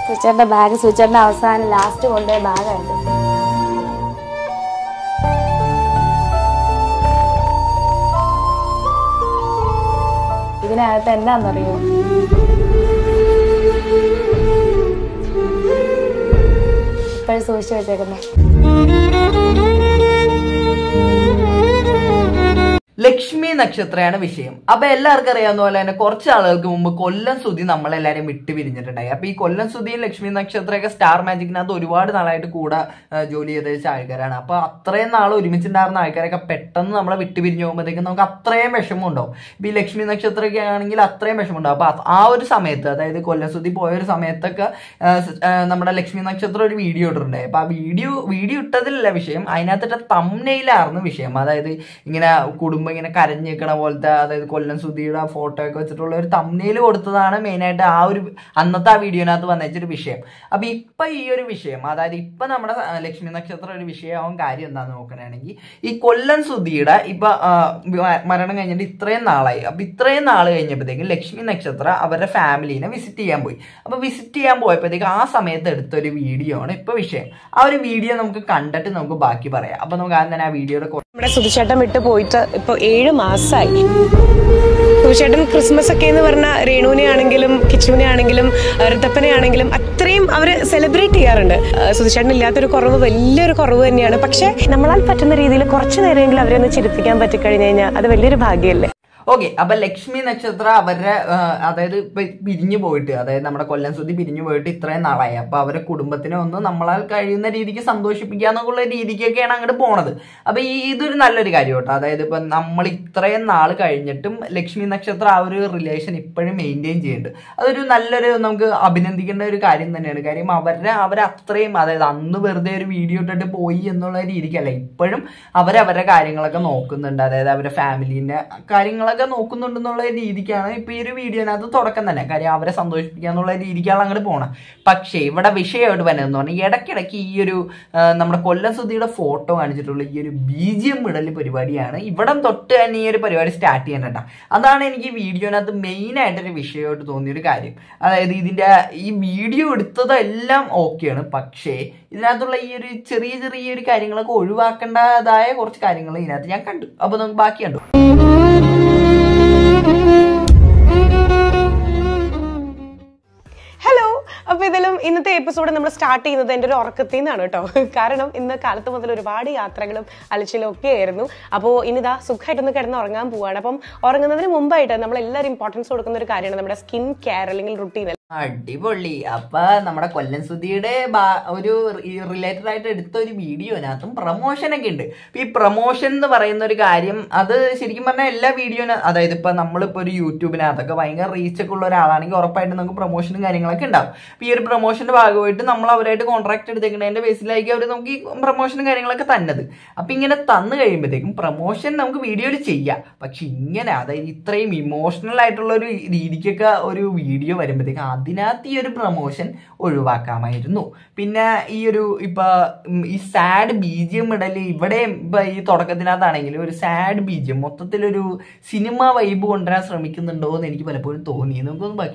സുചേട്ടന്റെ bag സുചേട്ടന്റെ അവസാനം last കൊണ്ടുപോയ ബാഗായത് ഇതിനകത്ത് എന്താണെന്നറിയോ ഇപ്പോഴും സൂക്ഷിച്ചു വെച്ചേക്കുന്നത് ലക്ഷ്മി നക്ഷത്രയാണ് വിഷയം അപ്പൊ എല്ലാവർക്കും അറിയാവുന്ന പോലെ തന്നെ കുറച്ച് ആളുകൾക്ക് മുമ്പ് കൊല്ലം സുധി നമ്മളെല്ലാരും വിട്ടു പിരിഞ്ഞിട്ടുണ്ടായി അപ്പൊ ഈ കൊല്ലം സുധിയും ലക്ഷ്മി നക്ഷത്രയൊക്കെ സ്റ്റാർ മാജിക്കിനകത്ത് ഒരുപാട് നാളായിട്ട് കൂടെ ആ, ജോലി ചെയ്ത വെച്ച ആൾക്കാരാണ് അപ്പൊ അത്രയും നാൾ ഒരുമിച്ചുണ്ടായിരുന്ന ആൾക്കാരൊക്കെ പെട്ടെന്ന് നമ്മളെ വിട്ടു പിരിഞ്ഞു പോകുമ്പോഴത്തേക്കും നമുക്ക് അത്രയും വിഷമം ഉണ്ടാവും ഇപ്പൊ ഈ ലക്ഷ്മി നക്ഷത്രമൊക്കെ ആണെങ്കിൽ അത്രയും വിഷമം ഉണ്ടാവും അപ്പൊ അത് ആ ഒരു സമയത്ത് അതായത് കൊല്ലം സുധി പോയ ഒരു സമയത്തൊക്കെ ആ, സ്- ആ, നമ്മുടെ ലക്ഷ്മി നക്ഷത്രം ഒരു വീഡിയോ ഇട്ടിട്ടുണ്ടായി അപ്പൊ ആ വീഡിയോ വീഡിയോ ഇട്ടതിലല്ല വിഷയം അതിനകത്തിട്ട തമ്മനയിലായിരുന്നു വിഷയം അതായത് ഇങ്ങനെ കുടുംബം ഇങ്ങനെ കരഞ്ഞു നിൽക്കണ പോലത്തെ അതായത് കൊല്ലം സുധിയുടെ ഫോട്ടോ ഒക്കെ വെച്ചിട്ടുള്ള ഒരു തമ്മനയിൽ കൊടുത്തതാണ് മെയിനായിട്ട് ആ ഒരു അന്നത്തെ ആ വീഡിയോനകത്ത് വന്നൊരു വിഷയം അപ്പൊ ഇപ്പൊ ഈ ഒരു വിഷയം അതായത് ഇപ്പൊ നമ്മുടെ ആ, ലക്ഷ്മി നക്ഷത്രം ഒരു വിഷയമാവും കാര്യം എന്താന്ന് നോക്കണമെങ്കിൽ ഈ കൊല്ലം സുധിയുടെ ഇപ്പൊ ആ, മ- മരണം കഴിഞ്ഞിട്ട് ഇത്രയും നാളായി അപ്പൊ ഇത്രയും നാൾ കഴിഞ്ഞപ്പോഴത്തേക്കും ലക്ഷ്മി നക്ഷത്ര അവരുടെ ഫാമിലീനെ വിസിറ്റ് ചെയ്യാൻ പോയി അപ്പൊ വിസിറ്റ് ചെയ്യാൻ പോയപ്പോഴത്തേക്ക് ആ സമയത്ത് എടുത്തൊരു വീഡിയോ ആണ് ഇപ്പൊ വിഷയം ആ ഒരു വീഡിയോ നമുക്ക് കണ്ടിട്ട് നമുക്ക് ബാക്കി പറയാം അപ്പൊ നമുക്ക് ആദ്യം തന്നെ ആ വീഡിയോയുടെ നമ്മുടെ സുധിച്ചേട്ടൻ വിട്ട് പോയിട്ട് ഇപ്പൊ ഏഴ് മാസമായി സുധിച്ചേട്ടൻ ക്രിസ്മസ് ഒക്കെ എന്ന് പറഞ്ഞ രേണുവിനെ ആണെങ്കിലും കിച്ചുവിനെ ആണെങ്കിലും ഋതപ്പനെ ആണെങ്കിലും അത്രയും അവര് സെലിബ്രേറ്റ് ചെയ്യാറുണ്ട് ആ, സുധിച്ചേട്ടൻ ഇല്ലാത്തൊരു കുറവ് വലിയൊരു കുറവ് തന്നെയാണ് പക്ഷെ നമ്മളാൽ പറ്റുന്ന രീതിയിൽ കുറച്ചു നേരമെങ്കിലും അവരെ ഒന്ന് ചിരിപ്പിക്കാൻ പറ്റിക്കഴിഞ്ഞു കഴിഞ്ഞാൽ അത് വലിയൊരു ഭാഗ്യമല്ലേ ഓക്കെ അപ്പൊ ലക്ഷ്മി നക്ഷത്ര അവരുടെ ആ, അതായത് ഇപ്പൊ പിരിഞ്ഞു പോയിട്ട് അതായത് നമ്മുടെ കൊല്ലം സുധി പിരിഞ്ഞു പോയിട്ട് ഇത്രയും നാളായി അപ്പൊ അവരുടെ കുടുംബത്തിനെ ഒന്ന് നമ്മളാൽ കഴിയുന്ന രീതിക്ക് സന്തോഷിപ്പിക്കുക എന്നുള്ള രീതിക്കൊക്കെയാണ് അങ്ങോട്ട് പോണത് അപ്പൊ ഈ ഇതൊരു നല്ലൊരു കാര്യം കേട്ടോ അതായത് ഇപ്പൊ നമ്മൾ ഇത്രയും നാൾ കഴിഞ്ഞിട്ടും ലക്ഷ്മി നക്ഷത്ര ആ ഒരു റിലേഷൻ ഇപ്പോഴും മെയിൻറ്റെയിൻ ചെയ്യുന്നുണ്ട് അതൊരു നല്ലൊരു നമുക്ക് അഭിനന്ദിക്കേണ്ട ഒരു കാര്യം തന്നെയാണ് കാര്യം അവരുടെ അവരെ അത്രയും അതായത് അന്ന് വെറുതെ ഒരു വീഡിയോ ഇട്ടിട്ട് പോയി എന്നുള്ള രീതിക്കല്ല ഇപ്പോഴും അവരവരുടെ കാര്യങ്ങളൊക്കെ നോക്കുന്നുണ്ട് അതായത് അവരുടെ ഫാമിലീൻ്റെ കാര്യങ്ങളൊക്കെ നോക്കുന്നുണ്ടെന്നുള്ള രീതിക്കാണ് ഇപ്പൊ ഈ ഒരു വീഡിയോനകത്ത് തുടക്കം തന്നെ കാര്യം അവരെ സന്തോഷിപ്പിക്കുക എന്നുള്ള രീതിക്കാണ് അങ്ങോട്ട് പോണം പക്ഷേ ഇവിടെ വിഷയമായിട്ട് വരുന്നതെന്ന് പറഞ്ഞാൽ ഇടയ്ക്കിടയ്ക്ക് ഈ ഒരു ആ, നമ്മുടെ കൊല്ലം സുധിയുടെ ഫോട്ടോ കാണിച്ചിട്ടുള്ള ഈ ഒരു ബി ജി എം ഇടൽ പരിപാടിയാണ് ഇവിടം തൊട്ട് തന്നെ ഈ ഒരു പരിപാടി സ്റ്റാർട്ട് ചെയ്യാൻ അതാണ് എനിക്ക് വീഡിയോനകത്ത് മെയിൻ ആയിട്ടൊരു വിഷയമായിട്ട് തോന്നിയൊരു കാര്യം അതായത് ഇതിന്റെ ഈ വീഡിയോ എടുത്തതെല്ലാം ഓക്കെയാണ് പക്ഷേ ഇതിനകത്തുള്ള ഈ ഒരു ചെറിയ ചെറിയ ഒരു കാര്യങ്ങളൊക്കെ ഒഴിവാക്കേണ്ടതായ കുറച്ച് കാര്യങ്ങൾ ഇതിനകത്ത് ഞാൻ കണ്ടു അപ്പൊ നമുക്ക് ബാക്കി കണ്ടു ഹലോ അപ്പൊ ഇതിലും ഇന്നത്തെ എപ്പിസോഡ് നമ്മൾ സ്റ്റാർട്ട് ചെയ്യുന്നത് എൻ്റെ ഒരു ഉറക്കത്തിൽ നിന്നാണ് കേട്ടോ കാരണം ഇന്ന് കാലത്ത് മുതൽ ഒരുപാട് യാത്രകളും അലച്ചിലും ഒക്കെ ആയിരുന്നു അപ്പോൾ ഇനിതാ സുഖമായിട്ടൊന്ന് കിടന്ന് ഉറങ്ങാൻ പോവാണ് അപ്പം ഉറങ്ങുന്നതിന് മുമ്പായിട്ട് നമ്മൾ എല്ലാവരും ഇമ്പോർട്ടൻസ് കൊടുക്കുന്ന ഒരു കാര്യമാണ് നമ്മുടെ സ്കിൻ കെയർ അല്ലെങ്കിൽ റുട്ടീൻ അടിപൊളി അപ്പൊ നമ്മുടെ കൊല്ലം സുധിയുടെ ബാ- ഒരു റിലേറ്റഡ് ആയിട്ട് എടുത്ത ഒരു വീഡിയോനകത്തും പ്രൊമോഷൻ ഒക്കെ ഉണ്ട് അപ്പൊ ഈ പ്രൊമോഷൻ എന്ന് പറയുന്ന ഒരു കാര്യം അത് ശരിക്കും പറഞ്ഞാൽ എല്ലാ വീഡിയോന അതായത് ഇപ്പൊ നമ്മളിപ്പോ ഒരു യൂട്യൂബിനകത്തൊക്കെ ഭയങ്കര റീച്ച് ഒക്കെ ഉള്ള ഒരാളാണെങ്കിൽ ഉറപ്പായിട്ടും നമുക്ക് പ്രൊമോഷനും കാര്യങ്ങളൊക്കെ ഉണ്ടാവും അപ്പൊ ഈ ഒരു പ്രൊമോഷന്റെ ഭാഗമായിട്ട് നമ്മൾ അവരായിട്ട് കോൺട്രാക്ട് എടുത്തേക്കുന്നതിന്റെ ബേസിലായിരിക്കും അവർ നമുക്ക് ഈ പ്രൊമോഷനും കാര്യങ്ങളൊക്കെ തന്നത് അപ്പൊ ഇങ്ങനെ തന്നു കഴിയുമ്പോഴത്തേക്കും പ്രൊമോഷൻ നമുക്ക് വീഡിയോയിൽ ചെയ്യാം പക്ഷെ ഇങ്ങനെ അതായത് ഇത്രയും ഇമോഷണൽ ആയിട്ടുള്ള ഒരു രീതിക്കൊക്കെ ഒരു വീഡിയോ വരുമ്പോഴത്തേക്കും അതിനകത്ത് ഈ ഒരു പ്രൊമോഷൻ ഒഴിവാക്കാമായിരുന്നു പിന്നെ ഈ ഒരു ഇപ്പൊ ഉം, ഈ സാഡ് ബീജിയം ഇടല് ഇവിടെ ഇപ്പൊ ഈ തുടക്കത്തിനകത്താണെങ്കിലും ഒരു സാഡ് ബീജിയം മൊത്തത്തിലൊരു സിനിമ വൈബ് കൊണ്ടുവരാൻ ശ്രമിക്കുന്നുണ്ടോ എന്ന് എനിക്ക് പലപ്പോഴും തോന്നി നമുക്കൊന്ന് ബാക്കി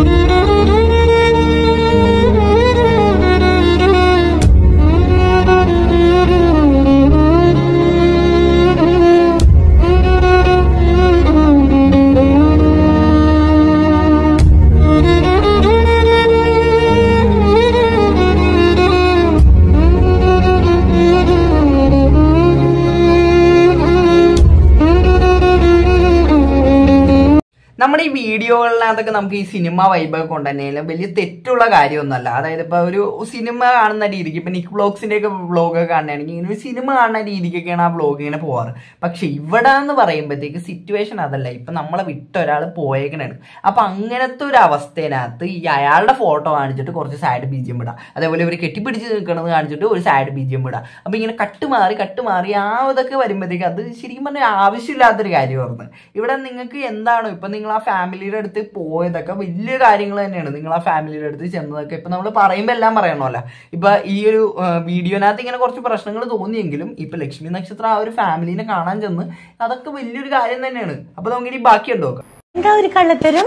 നമ്മുടെ ഈ വീഡിയോകളിനകത്തൊക്കെ നമുക്ക് ഈ സിനിമ വൈബൊക്കെ കൊണ്ടുതന്നെയാലും വലിയ തെറ്റുള്ള കാര്യമൊന്നുമല്ല അതായത് ഇപ്പൊ ഒരു സിനിമ കാണുന്ന രീതിക്ക് ഇപ്പൊ നിക് വ്ളോഗ്സിന്റെ ഒക്കെ വ്ളോഗ് ഒക്കെ കാണുകയാണെങ്കിൽ ഇങ്ങനെ ഒരു സിനിമ കാണുന്ന രീതിക്കൊക്കെയാണ് ആ വ്ളോഗ് ഇങ്ങനെ പോവാറ് പക്ഷെ ഇവിടെ എന്ന് പറയുമ്പോഴത്തേക്ക് സിറ്റുവേഷൻ അതല്ല ഇപ്പൊ നമ്മളെ വിട്ട ഒരാൾ പോയേക്കണാണ് അപ്പൊ അങ്ങനത്തെ ഒരു അവസ്ഥേനകത്ത് ഈ അയാളുടെ ഫോട്ടോ കാണിച്ചിട്ട് കുറച്ച് സാഡ് ബീജിയം ഇടാം അതേപോലെ ഇവർ കെട്ടിപ്പിടിച്ച് നിൽക്കണത് കാണിച്ചിട്ട് ഒരു സാഡ് ബീജിയം ഇടാം അപ്പൊ ഇങ്ങനെ കട്ട് മാറി കട്ട് മാറി ആ ഇതൊക്കെ വരുമ്പോഴത്തേക്ക് അത് ശരിക്കും പറഞ്ഞാൽ ആവശ്യമില്ലാത്തൊരു കാര്യമായിരുന്നു ഇവിടെ നിങ്ങൾക്ക് എന്താണോ ഇപ്പൊ നിങ്ങൾ ആ ഫാമിലിയുടെ അടുത്ത് പോയതൊക്കെ വലിയ കാര്യങ്ങൾ തന്നെയാണ് നിങ്ങൾ ആ ഫാമിലിയുടെ അടുത്ത് ചെന്നതൊക്കെ ഇപ്പൊ നമ്മൾ പറയുമ്പോൾ എല്ലാം പറയണമല്ലോ ഇപ്പൊ ഈ ഒരു വീഡിയോനകത്ത് ഇങ്ങനെ കുറച്ച് പ്രശ്നങ്ങൾ തോന്നിയെങ്കിലും ഇപ്പൊ ലക്ഷ്മി നക്ഷത്രം ആ ഒരു ഫാമിലിനെ കാണാൻ ചെന്ന് അതൊക്കെ വലിയൊരു കാര്യം തന്നെയാണ് അപ്പൊ നമുക്ക് ഇനി ബാക്കി ഉണ്ടോ എന്താ ഒരു കള്ളത്തരം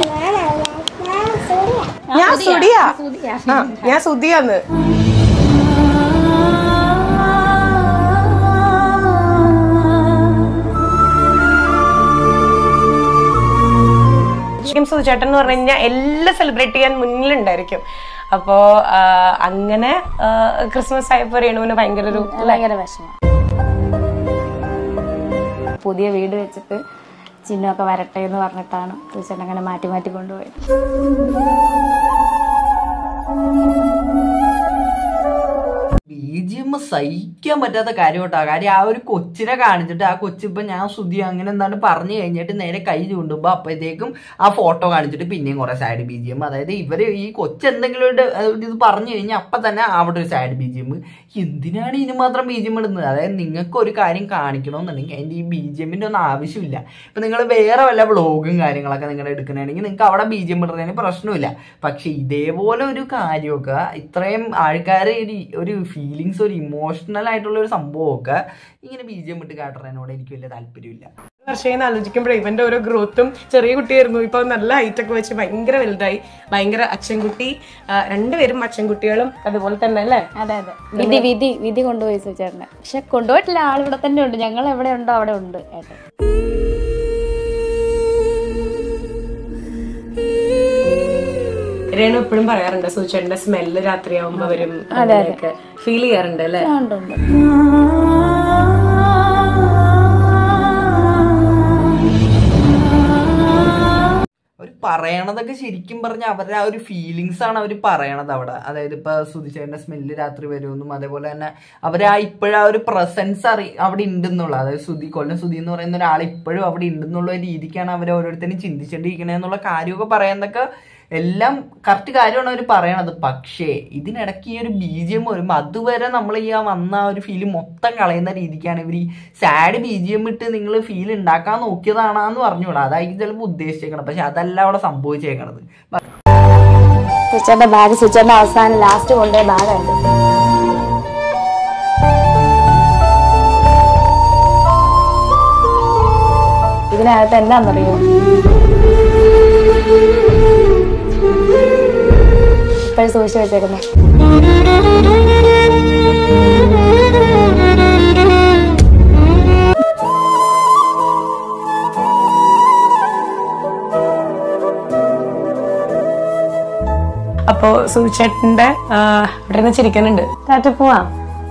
ഞാൻ സുഡിയാ ആ ഞാൻ സുധിയാന്ന് ശരിക്കും സുചേട്ടൻ എന്ന് പറഞ്ഞു കഴിഞ്ഞാൽ എല്ലാം സെലിബ്രേറ്റ് ചെയ്യാൻ മുന്നിലുണ്ടായിരിക്കും അപ്പോ ആ, അങ്ങനെ ആ, ക്രിസ്മസ് ആയപ്പോ രേണുവിന് ഭയങ്കര ഒരു ഭയങ്കര വിഷമം പുതിയ വീട് വെച്ചിട്ട് ചിഹ്നമൊക്കെ വരട്ടെ എന്ന് പറഞ്ഞിട്ടാണ് തീർച്ചയായിട്ടും അങ്ങനെ മാറ്റി മാറ്റി കൊണ്ടുപോയത് ബി ജി എം സഹിക്കാൻ പറ്റാത്ത കാര്യം കേട്ടോ കാര്യം ആ ഒരു കൊച്ചിനെ കാണിച്ചിട്ട് ആ കൊച്ചിപ്പോ ഞാൻ സുധി അങ്ങനെ എന്താണ് പറഞ്ഞു കഴിഞ്ഞിട്ട് നേരെ കൈ ചൂണ്ടുമ്പോ അപ്പോഴത്തേക്കും ആ ഫോട്ടോ കാണിച്ചിട്ട് പിന്നെയും കുറെ സാഡ് ബി ജി എം അതായത് ഇവര് ഈ കൊച്ച് എന്തെങ്കിലും ഒരു ഒരു ഇത് പറഞ്ഞു കഴിഞ്ഞാൽ അപ്പൊ തന്നെ അവിടെ ഒരു സാഡ് ബി ജി എം എന്തിനാണ് ഇതിന് മാത്രം ബി ജി എം ഇടുന്നത് അതായത് നിങ്ങൾക്ക് ഒരു കാര്യം കാണിക്കണമെന്നുണ്ടെങ്കിൽ അതിന്റെ ഈ ബി ജി എമ്മിന്റെ ഒന്നും ആവശ്യമില്ല ഇപ്പൊ നിങ്ങൾ വേറെ വല്ല വ്ളോഗും കാര്യങ്ങളൊക്കെ നിങ്ങൾ എടുക്കണമെങ്കിൽ നിങ്ങൾക്ക് അവിടെ ബി ജി എം ഇടുന്നതിന് പ്രശ്നമില്ല പക്ഷെ ഇതേപോലെ ഒരു കാര്യമൊക്കെ ഇത്രയും ആൾക്കാരെ ഒരു ഒരു ഫീലിങ്സ് ഒരു ഇമോഷണൽ ആയിട്ടുള്ള ഒരു സംഭവമൊക്കെ ഇങ്ങനെ ബി ജി എം ഇട്ട് കാട്ടുന്നതിനോട് എനിക്ക് വലിയ താല്പര്യമില്ല വർഷം ആലോചിക്കുമ്പോഴേ ഇവന്റെ ഓരോ ഗ്രോത്തും ചെറിയ കുട്ടിയായിരുന്നു ഇപ്പൊ നല്ല ഹൈറ്റ് ഒക്കെ വെച്ച് ഭയങ്കര വലുതായി ഭയങ്കര അച്ഛൻകുട്ടി ആ, രണ്ടുപേരും അച്ഛൻകുട്ടികളും അതുപോലെ തന്നെ അല്ലേ അതെ അതെ വിധി വിധി വിധി കൊണ്ടുപോയി സുചേട്ടനെ പക്ഷെ കൊണ്ടുപോയിട്ടില്ല ആളിവിടെ തന്നെ ഉണ്ട് ഞങ്ങൾ എവിടെ ഉണ്ടോ അവിടെ ഉണ്ട് ഏട്ടൻ രേണു എപ്പോഴും പറയാറുണ്ട് സൂചേട്ടന്റെ സ്മെല്ല് രാത്രിയാവുമ്പോ വരും അങ്ങനെയൊക്കെ ഫീൽ ചെയ്യാറുണ്ട് അല്ലേ ആ, ഉണ്ട് ഉണ്ട് അവർ പറയണതൊക്കെ ശരിക്കും പറഞ്ഞ അവരുടെ ആ ഒരു ഫീലിങ്സ് ആണ് അവർ പറയണത് അവിടെ അതായത് ഇപ്പൊ സുധിച്ചേന്റെ സ്മെല്ല് രാത്രി വരുമെന്നും അതേപോലെ തന്നെ അവർ ആ ഇപ്പോഴാ ഒരു പ്രസൻസ് അറി അവിടെ ഉണ്ടെന്നുള്ള അതായത് സുധി കൊല്ലം സുധി എന്ന് പറയുന്ന ഒരാൾ ഇപ്പോഴും അവിടെ ഉണ്ടെന്നുള്ള ഒരു രീതിക്കാണ് അവർ ഓരോരുത്തരും ചിന്തിച്ചോണ്ടിരിക്കണേ എന്നുള്ള കാര്യമൊക്കെ പറയുന്നതൊക്കെ എല്ലാം കറക്റ്റ് കാര്യമാണ് അവർ പറയണത് പക്ഷേ ഇതിനിടയ്ക്ക് ഈ ഒരു ബി ജി എം വരുമ്പോൾ അതുവരെ നമ്മൾ ഈ ആ വന്ന ആ ഒരു ഫീൽ മൊത്തം കളയുന്ന രീതിക്കാണ് ഇവർ ഈ സാഡ് ബി ജി എം ഇട്ട് നിങ്ങൾ ഫീൽ ഉണ്ടാക്കാൻ നോക്കിയതാണെന്ന് പറഞ്ഞുകൂടാ അതായിരിക്കും ചിലപ്പോൾ ഉദ്ദേശിച്ചേക്കണം പക്ഷെ അതല്ല അവിടെ സംഭവിച്ചേക്കണത് സുചേട്ടന്റെ ബാഗ് സുചേട്ടന്റെ അവസാനം ലാസ്റ്റ് കൊണ്ടുപോയ ബാഗായിട്ട് ഇതിനകത്ത് എന്താണെന്നറിയോ ഇപ്പോഴും സൂക്ഷിച്ചു വെച്ചേക്കുന്നത് അപ്പോ സൂചേട്ടന്റെ ഇവിടെ നിന്ന് ചിരിക്കുന്നുണ്ട് ടാറ്റ പോവാം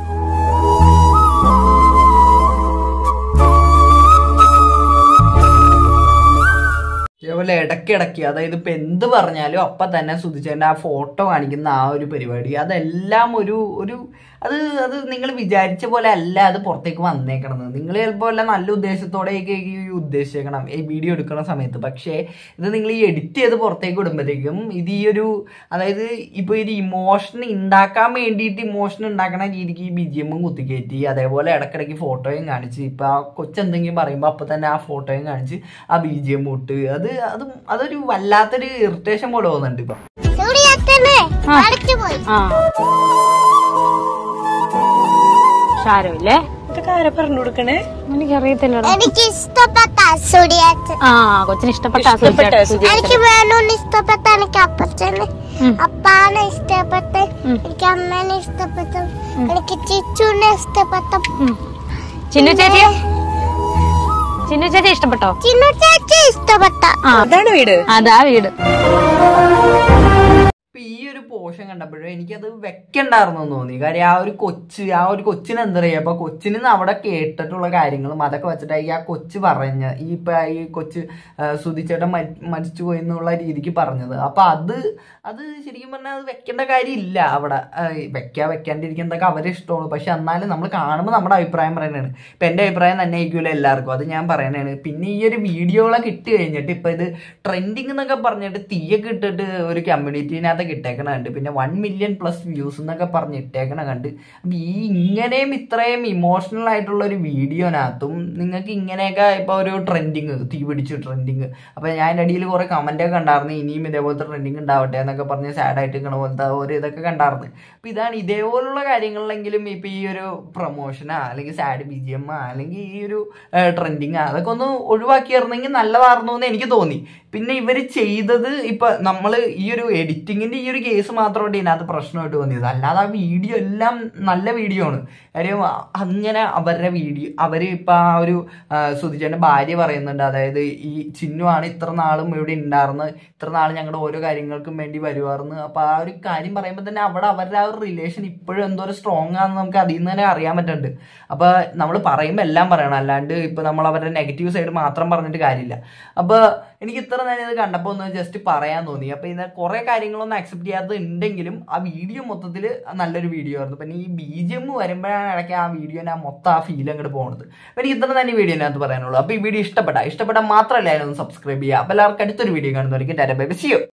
അതേപോലെ ഇടയ്ക്കിടയ്ക്ക് അതായത് ഇപ്പൊ എന്ത് പറഞ്ഞാലും അപ്പൊ തന്നെ സുധിച്ചേന്റെ ആ ഫോട്ടോ കാണിക്കുന്ന ആ ഒരു പരിപാടി അതെല്ലാം ഒരു ഒരു അത് അത് നിങ്ങൾ വിചാരിച്ച പോലെ അല്ല അത് പുറത്തേക്ക് വന്നേക്കണത് നിങ്ങൾ ചിലപ്പോൾ എല്ലാം നല്ല ഉദ്ദേശത്തോടെയൊക്കെ ഈ ഉദ്ദേശിക്കണം ഈ വീഡിയോ എടുക്കുന്ന സമയത്ത് പക്ഷേ ഇത് നിങ്ങൾ ഈ എഡിറ്റ് ചെയ്ത് പുറത്തേക്ക് വിടുമ്പോഴത്തേക്കും ഇത് ഈ ഒരു അതായത് ഇപ്പൊ ഒരു ഇമോഷൻ ഉണ്ടാക്കാൻ വേണ്ടിയിട്ട് ഇമോഷൻ ഉണ്ടാക്കണ രീതിക്ക് ഈ ബി ജി എമ്മും കുത്തിക്കയറ്റി അതേപോലെ ഇടയ്ക്കിടയ്ക്ക് ഫോട്ടോയും കാണിച്ച് ഇപ്പൊ ആ കൊച്ചെന്തെങ്കിലും പറയുമ്പോൾ അപ്പൊ തന്നെ ആ ഫോട്ടോയും കാണിച്ച് ആ ബി ജി എം ഇട്ട് അത് അത് അതൊരു വല്ലാത്തൊരു ഇറിറ്റേഷൻ പോലെ തോന്നുന്നുണ്ട് ഇപ്പൊ സാരമില്ലേ ഇതൊക്കെ ആരെ പറഞ്ഞു കൊടുക്കണേ എനിക്കറിയത്തില്ലടോ എനിക്ക് ഇഷ്ടപ്പെട്ട സുടിയാച്ച ആ കൊച്ചിന് ഇഷ്ടപ്പെട്ട ആ ഇഷ്ടപ്പെട്ട സുചേട്ടൻ. എനിക്ക് വേണോന്ന് ഇഷ്ടപ്പെട്ട എനിക്ക് അപ്പച്ചന് അപ്പാനെ ഇഷ്ടപ്പെട്ട എനിക്ക് അമ്മേനെ ഇഷ്ടപ്പെട്ട എനിക്ക് ചിച്ചുനെ ഇഷ്ടപ്പെട്ട ചിന്നു ചേച്ചിയോ ചിന്നു ചേച്ചി ഇഷ്ടപ്പെട്ടോ ചിന്നു ചേച്ചി ഇഷ്ടപ്പെട്ട അതാണ് വീട് അതാ വീട് ഇപ്പൊ ഈ ഒരു പോഷൻ കണ്ടപ്പോഴും എനിക്കത് വെക്കണ്ടായിരുന്നു എന്ന് തോന്നി കാര്യം ആ ഒരു കൊച്ച് ആ ഒരു കൊച്ചിന് എന്താ പറയാ അപ്പൊ കൊച്ചിന് അവിടെ കേട്ടിട്ടുള്ള കാര്യങ്ങളും അതൊക്കെ വെച്ചിട്ടായി ആ കൊച്ച് പറഞ്ഞ ഈ ഇപ്പൊ ഈ കൊച്ച് ആ, സുധിച്ചേട്ടൻ മരി- മരിച്ചു പോയി എന്നുള്ള രീതിക്ക് പറഞ്ഞത് അപ്പൊ അത് അത് ശരിക്കും പറഞ്ഞാൽ അത് വെക്കേണ്ട കാര്യമില്ല അവിടെ ആ, വെക്കാ വെക്കാണ്ടിരിക്കുന്നതൊക്കെ അവരെ ഇഷ്ടമാണ് പക്ഷെ എന്നാലും നമ്മൾ കാണുമ്പോൾ നമ്മുടെ അഭിപ്രായം പറയുന്നതാണ് ഇപ്പൊ എന്റെ അഭിപ്രായം തന്നെ ആയിരിക്കുമല്ലോ എല്ലാവർക്കും അത് ഞാൻ പറയണതാണ് പിന്നെ ഈ ഒരു വീഡിയോകളൊക്കെ ഇട്ട് കഴിഞ്ഞിട്ട് ഇപ്പൊ ഇത് ട്രെൻഡിങ് എന്നൊക്കെ പറഞ്ഞിട്ട് തീയൊക്കെ ഇട്ടിട്ട് ഒരു കമ്മ്യൂണിറ്റീനകത്ത് ഇട്ടേക്കണുണ്ട് പിന്നെ വൺ മില്യൺ പ്ലസ് വ്യൂസ് എന്നൊക്കെ പറഞ്ഞ് ഇട്ടേക്കണ കണ്ട് അപ്പൊ ഈ ഇങ്ങനെയും ഇത്രയും ഇമോഷണൽ ആയിട്ടുള്ള ഒരു വീഡിയോനകത്തും നിങ്ങൾക്ക് ഇങ്ങനെയൊക്കെ ഇപ്പൊ ഒരു ട്രെൻഡിങ് തീ പിടിച്ചു ട്രെൻഡിങ് അപ്പൊ ഞാൻ അതിന്റെ അടിയിൽ കുറെ കമന്റ് ഒക്കെ കണ്ടായിരുന്നു ഇനിയും ഇതേപോലത്തെ ട്രെൻഡിങ് ഉണ്ടാവട്ടെ എന്നൊക്കെ പറഞ്ഞ് സാഡ് ആയിട്ട് നിൽക്കണ പോലത്തെ ഒരു ഇതൊക്കെ കണ്ടായിരുന്നു അപ്പൊ ഇതാണ് ഇതേപോലുള്ള കാര്യങ്ങളിലെങ്കിലും ഇപ്പൊ ഈ ഒരു പ്രൊമോഷനാ അല്ലെങ്കിൽ സാഡ് ബി ജി എം അല്ലെങ്കിൽ ഈ ഒരു ട്രെൻഡിങ് അതൊക്കെ ഒന്ന് ഒഴിവാക്കിയിരുന്നെങ്കിൽ നല്ലതായിരുന്നു എന്ന് എനിക്ക് തോന്നി പിന്നെ ഇവർ ചെയ്തത് ഇപ്പൊ നമ്മൾ ഈ ഒരു എഡിറ്റിങ്ങിന്റെ ഈ ഒരു കേസ് മാത്രമായിട്ട് ഇതിനകത്ത് പ്രശ്നമായിട്ട് തോന്നിയത് അല്ലാതെ ആ വീഡിയോ എല്ലാം നല്ല വീഡിയോ ആണ് കാര്യം അങ്ങനെ അവരുടെ വീഡിയോ അവര് ഇപ്പൊ ആ ഒരു സുധിച്ചേന്റെ ഭാര്യ പറയുന്നുണ്ട് അതായത് ഈ ചിഹ്നമാണ് ഇത്ര നാളും ഇവിടെ ഉണ്ടായിരുന്നത് ഇത്ര നാൾ ഞങ്ങളുടെ ഓരോ കാര്യങ്ങൾക്കും വേണ്ടി വരുമായിരുന്നു അപ്പൊ ആ ഒരു കാര്യം പറയുമ്പോൾ തന്നെ അവിടെ അവരുടെ ആ ഒരു റിലേഷൻ ഇപ്പോഴും എന്തോ ഒരു സ്ട്രോങ് ആണെന്ന് നമുക്ക് അതിൽ നിന്ന് തന്നെ അറിയാൻ പറ്റുന്നുണ്ട് അപ്പൊ നമ്മൾ പറയുമ്പോൾ എല്ലാം പറയണം അല്ലാണ്ട് ഇപ്പൊ നമ്മൾ അവരുടെ നെഗറ്റീവ് സൈഡ് മാത്രം പറഞ്ഞിട്ട് കാര്യമില്ല അപ്പൊ എനിക്ക് ഇത്ര നേരം ഇത് കണ്ടപ്പോൾ ഒന്ന് ജസ്റ്റ് പറയാൻ തോന്നി അപ്പൊ ഇത് കുറെ കാര്യങ്ങളൊന്നും അക്സെപ്റ്റ് ചെയ്യാത്തത് ഉണ്ടെങ്കിലും ആ വീഡിയോ മൊത്തത്തിൽ നല്ലൊരു വീഡിയോ ആയിരുന്നു പിന്നെ ഈ ബി ജി എം വരുമ്പോഴാണ് ഇടയ്ക്ക് ആ വീഡിയോനെ ആ മൊത്തം ആ ഫീൽ അങ്ങോട്ട് പോകുന്നത് അപ്പൊ എനിക്ക് ഇത്ര തന്നെ വീഡിയോനകത്ത് പറയാനുള്ളൂ അപ്പൊ ഈ വീഡിയോ ഇഷ്ടപ്പെട്ട ഇഷ്ടപ്പെട്ടാൽ മാത്രമല്ല അതിനൊന്ന് സബ്സ്ക്രൈബ് ചെയ്യുക അപ്പൊ എല്ലാവർക്കും അടുത്തൊരു വീഡിയോ കാണുന്നവർക്ക് ബൈ ബൈ സിയോ